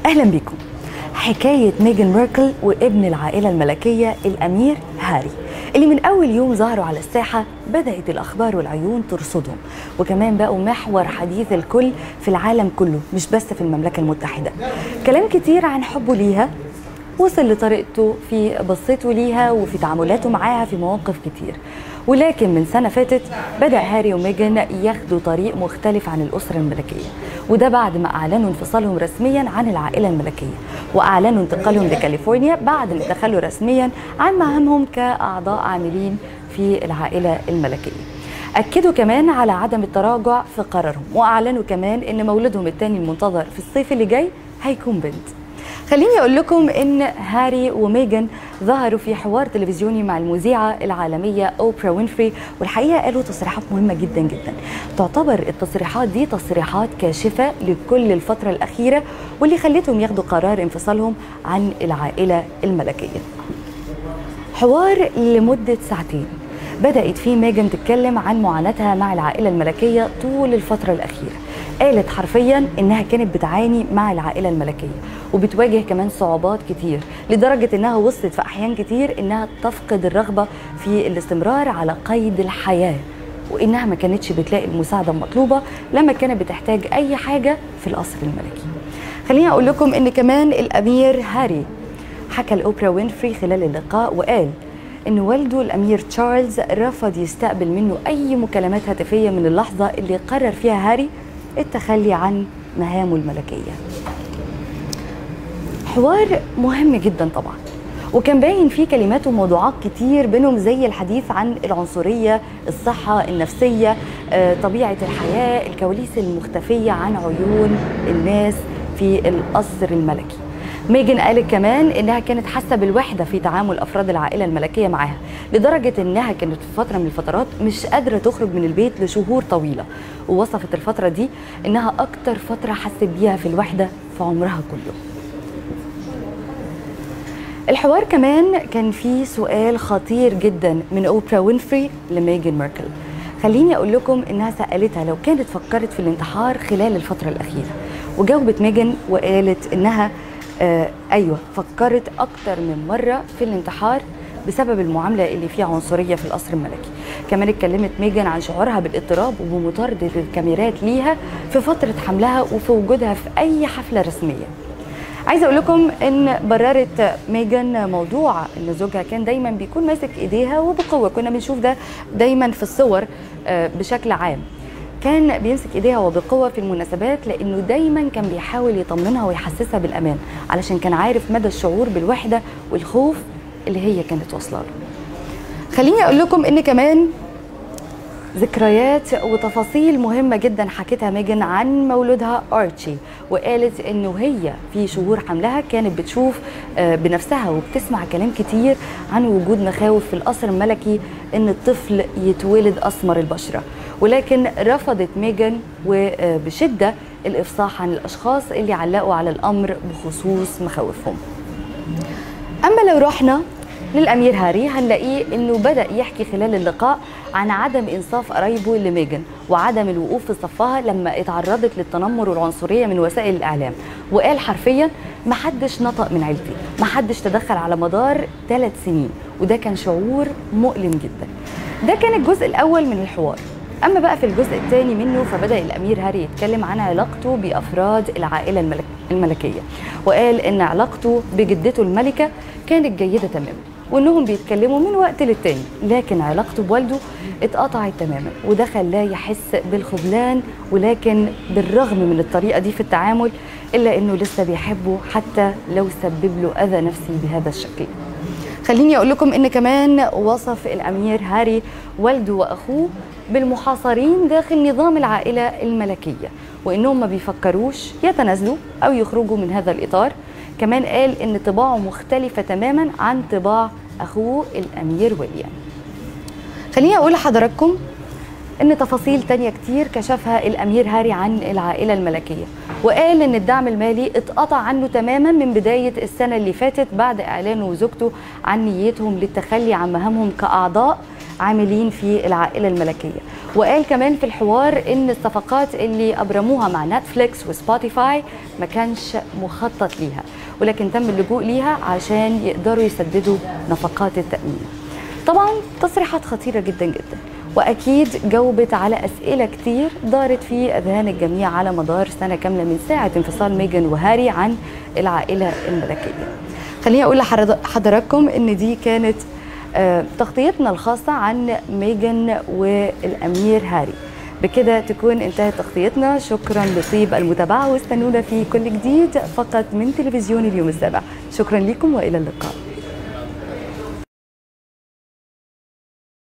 اهلا بكم حكايه ميجان ميركل وابن العائله الملكيه الامير هاري اللي من اول يوم ظهروا على الساحه بدات الاخبار والعيون ترصدهم وكمان بقوا محور حديث الكل في العالم كله مش بس في المملكه المتحده كلام كتير عن حبه ليها وصل لطريقته في بصته ليها وفي تعاملاته معاها في مواقف كتير ولكن من سنة فاتت بدأ هاري وميجان ياخدوا طريق مختلف عن الأسرة الملكية وده بعد ما أعلنوا انفصالهم رسميا عن العائلة الملكية وأعلنوا انتقالهم لكاليفورنيا بعد ما تخلوا رسميا عن مهامهم كأعضاء عاملين في العائلة الملكية أكدوا كمان على عدم التراجع في قرارهم وأعلنوا كمان إن مولدهم الثاني المنتظر في الصيف اللي جاي هيكون بنت خليني اقول لكم ان هاري وميجان ظهروا في حوار تلفزيوني مع المذيعه العالميه اوبرا وينفري والحقيقه قالوا تصريحات مهمه جدا جدا تعتبر التصريحات دي تصريحات كاشفه لكل الفتره الاخيره واللي خلتهم ياخدوا قرار انفصالهم عن العائله الملكيه حوار لمده ساعتين بدات فيه ميجان تتكلم عن معاناتها مع العائله الملكيه طول الفتره الاخيره قالت حرفيا انها كانت بتعاني مع العائله الملكيه وبتواجه كمان صعوبات كتير لدرجه انها وصلت في احيان كتير انها تفقد الرغبه في الاستمرار على قيد الحياه وانها ما كانتش بتلاقي المساعده المطلوبه لما كانت بتحتاج اي حاجه في القصر الملكي خليني اقول لكم ان كمان الامير هاري حكى لاوبرا وينفري خلال اللقاء وقال ان والده الامير تشارلز رفض يستقبل منه اي مكالمات هاتفيه من اللحظه اللي قرر فيها هاري التخلي عن مهامه الملكيه حوار مهم جدا طبعا وكان باين فيه كلمات وموضوعات كتير بينهم زي الحديث عن العنصرية الصحة النفسية طبيعة الحياة الكواليس المختفية عن عيون الناس في القصر الملكي ميجن قالت كمان انها كانت حاسه بالوحده في تعامل افراد العائله الملكيه معاها لدرجه انها كانت في فتره من الفترات مش قادره تخرج من البيت لشهور طويله ووصفت الفتره دي انها اكتر فتره حست بيها في الوحده في عمرها كله الحوار كمان كان فيه سؤال خطير جدا من اوبرا وينفري لميجن ميركل خليني اقول لكم انها سالتها لو كانت فكرت في الانتحار خلال الفتره الاخيره وجاوبت ميجن وقالت انها آه ايوه فكرت اكتر من مره في الانتحار بسبب المعامله اللي فيها عنصريه في القصر الملكي كمان اتكلمت ميجان عن شعورها بالاضطراب وبمطارده الكاميرات ليها في فتره حملها وفي وجودها في اي حفله رسميه عايزه اقول لكم ان بررت ميجان موضوع ان زوجها كان دايما بيكون ماسك ايديها وبقوه كنا بنشوف ده دايما في الصور آه بشكل عام كان بيمسك ايديها وبقوه في المناسبات لانه دايما كان بيحاول يطمنها ويحسسها بالامان علشان كان عارف مدى الشعور بالوحده والخوف اللي هي كانت واصله له. خليني اقول لكم ان كمان ذكريات وتفاصيل مهمة جدا حكتها ميجن عن مولودها أرتشي وقالت إنه هي في شهور حملها كانت بتشوف بنفسها وبتسمع كلام كتير عن وجود مخاوف في القصر الملكي إن الطفل يتولد أسمر البشرة ولكن رفضت ميجن وبشدة الإفصاح عن الأشخاص اللي علقوا على الأمر بخصوص مخاوفهم أما لو رحنا للامير هاري هنلاقيه انه بدا يحكي خلال اللقاء عن عدم انصاف قرايبه لميجن وعدم الوقوف في صفها لما اتعرضت للتنمر والعنصريه من وسائل الاعلام وقال حرفيا ما حدش نطق من عيلتي ما حدش تدخل على مدار ثلاث سنين وده كان شعور مؤلم جدا ده كان الجزء الاول من الحوار اما بقى في الجزء الثاني منه فبدا الامير هاري يتكلم عن علاقته بافراد العائله الملك الملكيه وقال ان علاقته بجدته الملكه كانت جيده تماما وانهم بيتكلموا من وقت للتاني لكن علاقته بوالده اتقطعت تماما وده خلاه يحس بالخذلان ولكن بالرغم من الطريقه دي في التعامل الا انه لسه بيحبه حتى لو سبب له اذى نفسي بهذا الشكل خليني اقول لكم ان كمان وصف الامير هاري والده واخوه بالمحاصرين داخل نظام العائله الملكيه وانهم ما بيفكروش يتنازلوا او يخرجوا من هذا الاطار كمان قال ان طباعه مختلفه تماما عن طباع اخوه الامير ويليام خليني اقول لحضراتكم ان تفاصيل تانية كتير كشفها الامير هاري عن العائله الملكيه وقال ان الدعم المالي اتقطع عنه تماما من بدايه السنه اللي فاتت بعد اعلانه وزوجته عن نيتهم للتخلي عن مهامهم كاعضاء عاملين في العائله الملكيه وقال كمان في الحوار ان الصفقات اللي ابرموها مع نتفليكس وسبوتيفاي ما كانش مخطط ليها ولكن تم اللجوء ليها عشان يقدروا يسددوا نفقات التامين طبعا تصريحات خطيره جدا جدا واكيد جاوبت على اسئله كتير دارت في اذهان الجميع على مدار سنه كامله من ساعه انفصال ميجان وهاري عن العائله الملكيه خليني اقول لحضراتكم ان دي كانت تغطيتنا الخاصه عن ميجان والامير هاري بكده تكون انتهت تغطيتنا شكرا لطيب المتابعه واستنونا في كل جديد فقط من تلفزيون اليوم السابع شكرا لكم والى اللقاء